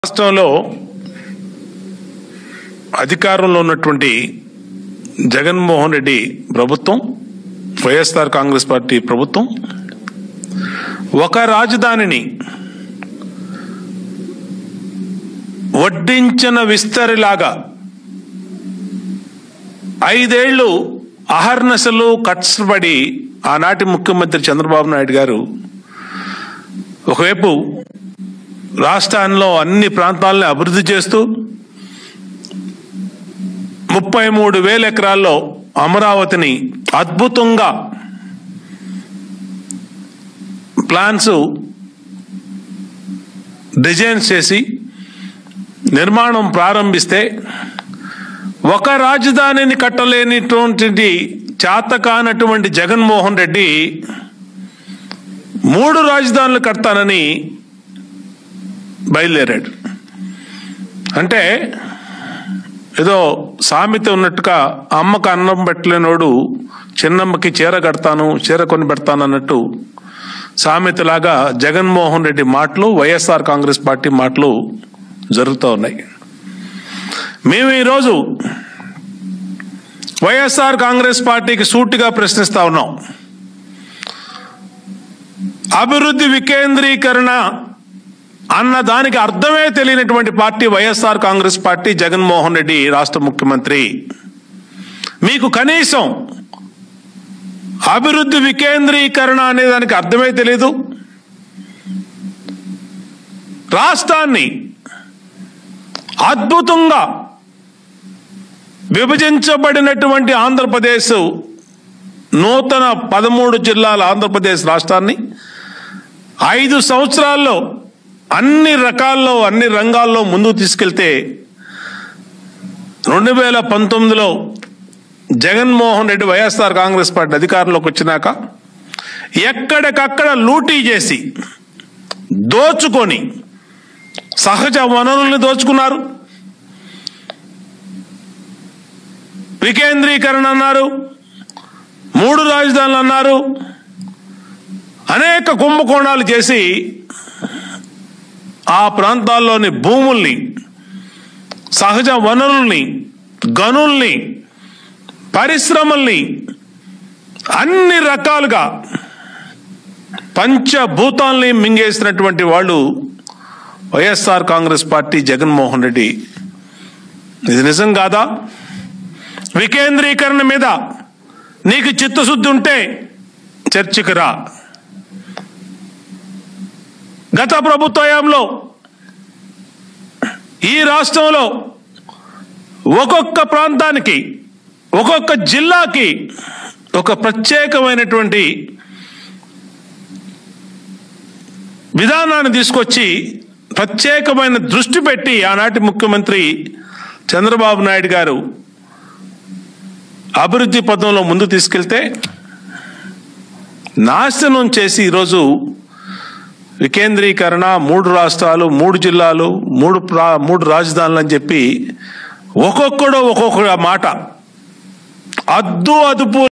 రాష్ట్రంలో అధికారంలో ఉన్నటువంటి జగన్మోహన్ రెడ్డి ప్రభుత్వం వైఎస్ఆర్ కాంగ్రెస్ పార్టీ ప్రభుత్వం ఒక రాజధానిని వడ్డించిన విస్తరిలాగా ఐదేళ్లు అహర్నశలు కష్టపడి ఆనాటి ముఖ్యమంత్రి చంద్రబాబు నాయుడు గారు ఒకవైపు రాష్ట్రాల్లో అన్ని ప్రాంతాలని అభివృద్ధి చేస్తూ ముప్పై మూడు వేల ఎకరాల్లో అమరావతిని అద్భుతంగా ప్లాన్స్ డిజైన్ చేసి నిర్మాణం ప్రారంభిస్తే ఒక రాజధానిని కట్టలేనిటువంటి చేతకానటువంటి జగన్మోహన్ రెడ్డి మూడు రాజధానులు కడతానని బయలుదేరాడు అంటే ఏదో సామెత ఉన్నట్టుగా అమ్మకు అన్నం పెట్టలేనోడు చిన్నమ్మకి చీర కడతాను చీర కొని పెడతాను అన్నట్టు సామెతలాగా జగన్మోహన్ రెడ్డి మాటలు వైఎస్ఆర్ కాంగ్రెస్ పార్టీ మాటలు జరుగుతూ ఉన్నాయి మేము ఈరోజు వైఎస్ఆర్ కాంగ్రెస్ పార్టీకి సూటిగా ప్రశ్నిస్తా ఉన్నాం అభివృద్ధి వికేంద్రీకరణ అన్న దానికి అర్థమే తెలియనటువంటి party YSR Congress party Jaganmohan Reddy రాష్ట్ర ముఖ్యమంత్రి మీకు కనీసం అభివృద్ధి వికేంద్రీకరణ అనే దానికి అర్థమే తెలియదు రాష్ట్రాన్ని అద్భుతంగా విభజించబడినటువంటి ఆంధ్రప్రదేశ్ నూతన పదమూడు జిల్లాల ఆంధ్రప్రదేశ్ రాష్ట్రాన్ని ఐదు సంవత్సరాల్లో అన్ని రకాల్లో అన్ని రంగాల్లో ముందుకు తీసుకెళ్తే రెండు వేల పంతొమ్మిదిలో జగన్మోహన్ రెడ్డి వైఎస్ఆర్ కాంగ్రెస్ పార్టీ అధికారంలోకి వచ్చినాక ఎక్కడికక్కడ లూటీ చేసి దోచుకొని సహజ వనరుల్ని దోచుకున్నారు వికేంద్రీకరణ అన్నారు మూడు రాజధానులు అన్నారు అనేక కుంభకోణాలు చేసి ఆ ప్రాంతాల్లోని భూముల్ని సహజ వనరుల్ని గనుల్ని పరిశ్రమల్ని అన్ని రకాలుగా పంచభూతాల్ని మింగేసినటువంటి వాళ్ళు వైఎస్ఆర్ కాంగ్రెస్ పార్టీ జగన్మోహన్ రెడ్డి ఇది నిజం కాదా వికేంద్రీకరణ మీద నీకు చిత్తశుద్ధి ఉంటే చర్చకు రా గత ప్రభుత్వంలో ఈ రాష్ట్రంలో ఒక్కొక్క ప్రాంతానికి ఒక్కొక్క జిల్లాకి ఒక ప్రత్యేకమైనటువంటి విధానాన్ని తీసుకొచ్చి ప్రత్యేకమైన దృష్టి పెట్టి ఆనాటి ముఖ్యమంత్రి చంద్రబాబు నాయుడు గారు అభివృద్ధి పదంలో ముందు తీసుకెళ్తే నాశనం చేసి ఈరోజు వికేంద్రీకరణ మూడు రాష్ట్రాలు మూడు జిల్లాలు మూడు ప్రా మూడు రాజధానులు అని చెప్పి ఒక్కొక్కడు ఒక్కొక్క మాట అద్దు అదుపు